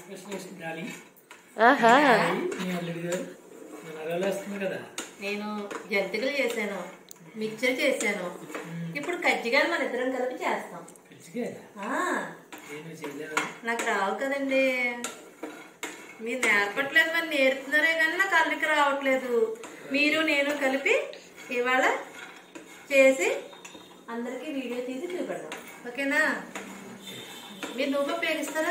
Specialist darling ఆహా మీ అల్లుడు గారు మన అరవలో వస్తుంది కదా నేను జంతికలు చేశాను మిక్చర్ చేశాను ఇప్పుడు కజ్జికాయలు మన ఇద్దరం కలిపి చేస్తాం పిచ్చిగా ఆ, నేను చేయలేను నాకు రావు కదండి మీరు నేర్పట్లేదు మరి నేర్పుతున్నారే కానీ నాకు అల్లికి రావట్లేదు మీరు నేను కలిపి ఇవాళ చేసి అందరికీ వీడియో తీసి చూపెడదాం ఓకేనా మీరు నువ్వు ఉపయోగిస్తారా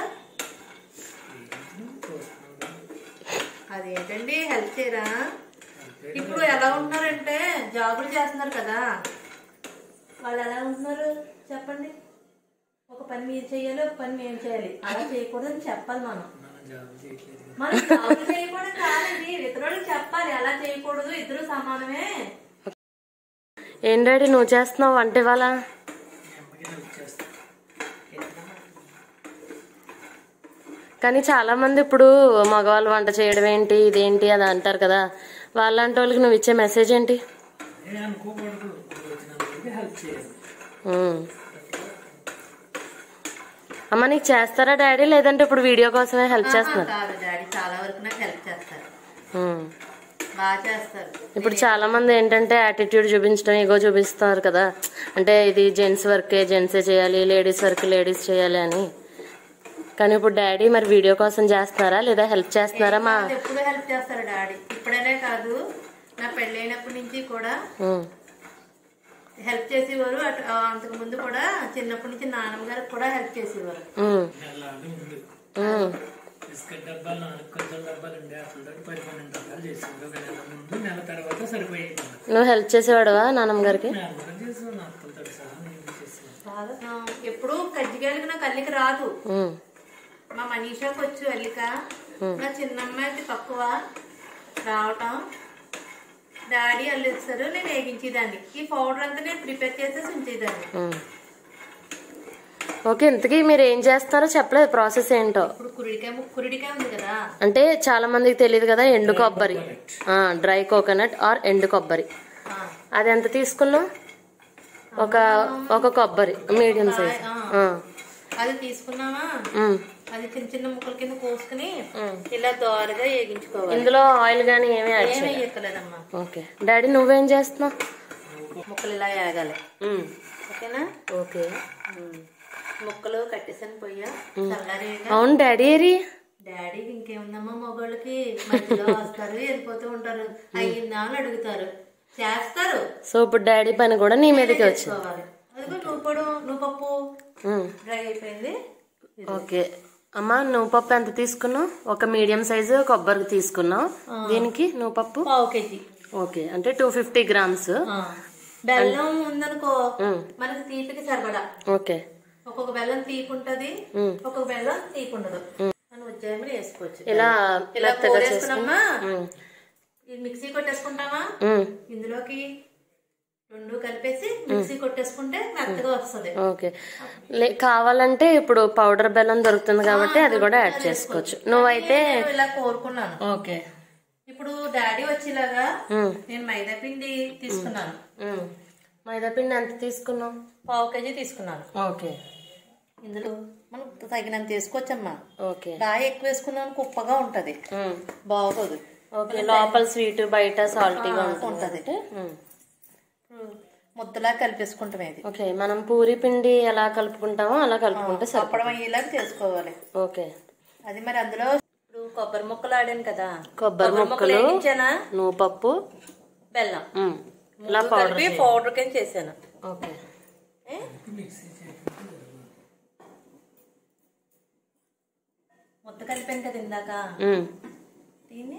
అదేంటండి హెల్ప్ చేయరా ఇప్పుడు ఎలా ఉంటున్నారంటే జాబులు చేస్తున్నారు కదా వాళ్ళు ఎలా ఉంటున్నారు చెప్పండి ఒక పని మీరు చేయాలి ఒక పని మేము చేయాలి అలా చేయకూడదని చెప్పాలి మనం మనం జాబ్ చేయట్లేదు కదా. మనం జాబులు చేయకూడదు కాదండి ఇతరులకు చెప్పాలి అలా చేయకూడదు ఇద్దరు సమానమే ఏం డాడీ నువ్వు చేస్తున్నావు వంట ఇవాళ మీ అమ్మకి హెల్ప్ చేస్తాను కానీ చాలా మంది ఇప్పుడు మగవాళ్ళు వంట చేయడం ఏంటి ఇదేంటి అది అంటారు కదా వాళ్ళంటి వాళ్ళకి నువ్వు ఇచ్చే మెసేజ్ ఏంటి నేను అనుకోకూడదు ఇప్పుడు వచ్చినందుకు హెల్ప్ చేయాలి ఉమ్. అమ్మ నీకు చేస్తారా డాడీ లేదంటే ఇప్పుడు వీడియో కోసమే హెల్ప్ చేస్తున్నారు కాదు డాడీ చాలా వరకు నాకు హెల్ప్ చేస్తారు ఉమ్. బాగా చేస్తారు ఇప్పుడు చాలా మంది ఏంటంటే యాటిట్యూడ్ చూపించడం ఈగో చూపిస్తారు కదా అంటే ఇది జెంట్స్ వర్కే జెంట్సే చేయాలి లేడీస్ వర్క్ లేడీస్ చేయాలి అని కానీ ఇప్పుడు డాడీ మరి వీడియో కోసం చేస్తున్నారా లేదా హెల్ప్ చేస్తున్నారా మా వాళ్ళు ఎప్పుడు హెల్ప్ చేస్తారు డాడీ ఇప్పుడనే కాదు నా పెళ్ళైనప్పటి నుంచి కూడా ఉమ్. హెల్ప్ చేసేవారు అటు ఆ, అంతకు ముందు కూడా చిన్నప్పటి నుంచి నాన్నమ్మ గారికి కూడా హెల్ప్ చేసేవారు ఉమ్. నెల ముందు ఉమ్. బిస్కెట్ డబ్బాలు నాలుగు కొంచెం డబ్బాలు ఉండే అప్పుడు పది పన్నెండు డబ్బాలు చేసింది ఒక నెల ముందు నెల తర్వాత సరిపోయేది నువ్వు హెల్ప్ చేసేవాడువా నాన్నమ్మ గారికి నేను కూడా చేసాను అత్తలతో సహా నేను చేసాను ఆ, ఎప్పుడు కజ్జికాయలకి నాకు అల్లిక రాదు ఉమ్. మా మనీషాకి వచ్చు అల్లిక నా చిన్నమ్మాయికి తక్కువ రావటం డాడీ అల్లిస్తారు నేను వేగించేదాన్ని ఈ పౌడర్ అంతా నేను ప్రిపేర్ చేసేసి ఉంచేదాన్ని ఉమ్. ఓకే ఇంతకీ మీరు ఏం చేస్తారో చెప్పలేదు ప్రాసెస్ ఏంటో ఇప్పుడు కురిడికాయ ము- కురిడికాయ ఉంది కదా అంటే చాలా మందికి తెలియదు కదా ఎండు కొబ్బరి డ్రై కోకోనట్ ఆర్ ఎండు కొబ్బరి ఆ, అది ఎంత తీసుకున్నావు ఒక ఒక కొబ్బరి మీడియం సైజ్ ఆ. అది తీసుకున్నావా అది చిన్న చిన్న ముక్కల కింద కోసుకుని ఇలా దోరగా వేగించుకోవాలి ఇందులో ఆయిల్ గానీ ఏమీ యాడ్ ఏమీ చేయాలి ఎక్కలేదమ్మా ఓకే డాడీ నువ్వేం చేస్తున్నావు ముక్కలు ఇలా వేగాలి ఉమ్. ఓకేనా ఓకే ఉమ్. ముక్కలు కట్టేసాను పొయ్య చల్లారేగా అవును డాడీ ఏరి డాడీకి ఇంకేముందమ్మా మగవాళ్ళకి మధ్యలో వస్తారు వెళ్ళిపోతూ ఉంటారు అయ్యిందా అని అడుగుతారు చేస్తారు సో ఇప్పుడు డాడీ పని కూడా నీ మీదకి వచ్చింది చేసుకోవాలి అదిగో నువ్వు పొడు నువ్వు పప్పు ఉమ్. డ్రై అయిపోయింది ఓకే అమ్మా నువ్వు పప్పు ఎంత తీసుకున్నావు ఒక మీడియం సైజు కొబ్బరికి తీసుకున్నావు దీనికి నువ్వు పప్పు పావు కేజీ ఓకే అంటే టూ ఫిఫ్టీ గ్రామ్స్ ఆ. బెల్లం ఉందనుకో మనకి తీపికి సరిపడా ఓకే ఒక్కొక్క బెల్లం తీపి ఉంటది ఒక్కొక్క బెల్లం తీపి ఉండదు మనం ఉజ్జాయింపులు వేసుకోవచ్చు ఇలా ఇలా మెత్తగా పోరేసుకున్నామా ఉమ్. ఇది మిక్సీ కొట్టేసుకుంటామా ఉమ్. ఇందులోకి రెండు కలిపేసి మిక్సీ కొట్టేసుకుంటే మెత్తగా వస్తుంది ఓకే లే కావాలంటే ఇప్పుడు పౌడర్ బెల్లం దొరుకుతుంది కాబట్టి అది కూడా యాడ్ చేసుకోవచ్చు నువ్వైతే నేను ఇలా కోరుకున్నాను ఓకే ఇప్పుడు డాడీ వచ్చేలాగా నేను మైదా పిండి తీసుకున్నాను ఉమ్. మైదా పిండి ఎంత తీసుకున్నావు పావు కేజీ తీసుకున్నాను ఓకే ఇందులో మనం తగినంత వేసుకోవచ్చమ్మా ఓకే బాగా ఎక్కువ వేసుకున్నాను కుప్పగా ఉంటది ఉమ్. బాగోదు ఓకే లోపల స్వీట్ బయట సాల్టీగా ఉంటుంది ఉంటది ఉమ్. ముద్దలా కలిపేసుకుంటాం ఇది ఓకే మనం పూరి పిండి ఎలా కలుపుకుంటామో అలా కలుపుకుంటే సరిపోతుంది అప్పడం అయ్యేలా చేసుకోవాలి ఓకే అది మరి అందులో ఇప్పుడు కొబ్బరి ముక్కలు ఆడాను కదా కొబ్బరి ముక్కలు వేయించానా నువ్వు పప్పు బెల్లం ఉమ్. ఇలా ముందు పౌడర్ కలిపి పౌడర్ కింద చేశాను ఓకే ఏ? ముద్ద కలిపాను కదా ఇందాక ఉమ్. దీన్ని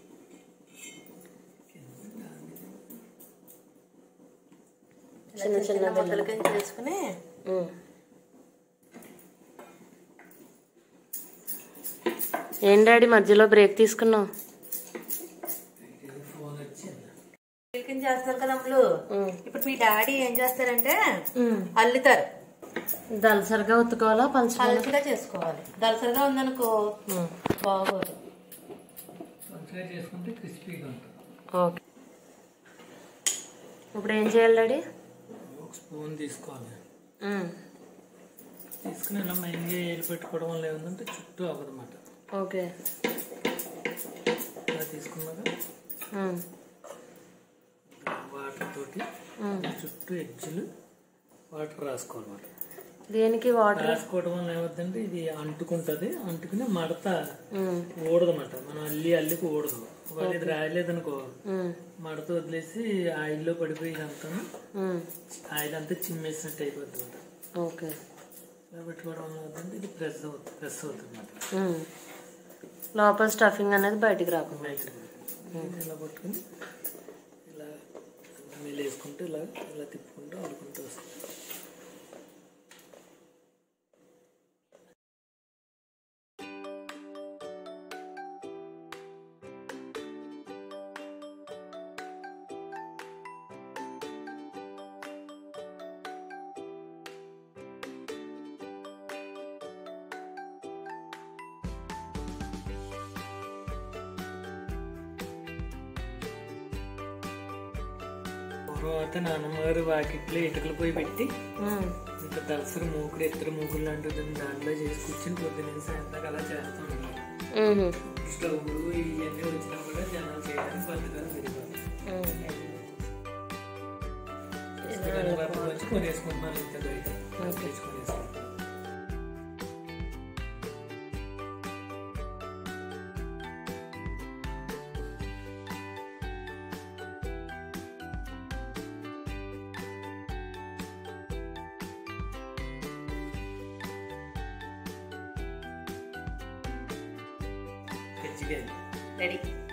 ఇలా చిన్న చిన్న చిన్న ముద్దల కింద చేసుకుని ఉమ్. ఏం డాడీ మధ్యలో బ్రేక్ తీసుకున్నావు ఫోన్ వచ్చింది కింద చేస్తారు కదా అప్పుడు ఉమ్. ఇప్పుడు మీ డాడీ ఏం చేస్తారంటే ఉమ్. అల్లుతారు దలసరిగా ఉత్తుకోవాలా పలుచుకోవాలా పలుచగా చేసుకోవాలి దలసరిగా ఉందనుకో ఉమ్. బాగోదు మంచిగా చేసుకుంటే క్రిస్పీగా ఉంటుంది ఓకే ఇప్పుడు ఏం చేయాలి డాడీ ఒక స్పూన్ తీసుకోవాలి ఉమ్. తీసుకుని ఇలా మైన్గా ఏలు పెట్టుకోవడం వల్ల ఏముందంటే చుట్టూ అవ్వదన్నమాట ఓకే ఇలా తీసుకున్నాక ఉమ్, వాటర్ తోటి ఉమ్. చుట్టూ ఎడ్జ్లు వాటర్ రాసుకోవాలన్నమాట దేనికి వాటర్ రాసుకోవడం వల్ల ఏమవుతుందంటే ఇది అంటుకుంటది అంటుకుని మడత ఉమ్, ఊడదన్నమాట మనం అల్లి అల్లికి ఊడదు ఒకవేళ ఇది రాయలేదనుకో ఉమ్, మడత వదిలేసి ఆయిల్లో పడిపోయి ఇదంతా ఉమ్. ఆయిల్ అంతా చిమ్మేసినట్టు అయిపోతుంది అనమాట ఓకే ఇలా పెట్టుకోవడం వల్ల అవుతుంది ఇది ప్రెస్ అవుతుంది ప్రెస్ అవుతుంది అనమాట ఉమ్. లోపల స్టఫింగ్ అనేది బయటికి రాకుండా ఇలా పట్టుకుని ఇలా నీళ్ళు వేసుకుంటూ ఇలా ఇలా తిప్పుకుంటూ ఆడుకుంటూ వస్తుంది తర్వాత నాన్నమ్మగారు వాకిట్లో ఇటుకలు పోయి పెట్టి ఉమ్, ఇంకా దసరా మూకుడు ఎత్తర మూకుడు లాంటిది దాంట్లో చేసి కూర్చుని పొద్దున్న సాయంత్రం అలా చేస్తూ ఉంటారు ఉమ్, స్టవ్లు ఇవన్నీ వచ్చినా కూడా జనాలు చేయడానికి బతకాలు పెరిగిపోతుంది ఉమ్. ఇసుకని పాపం వచ్చి కొనేసుకుంటున్నారు ఇంత బయట తెచ్చుకొనేసుకుంటున్నారు కజ్జికాయలు రెడీ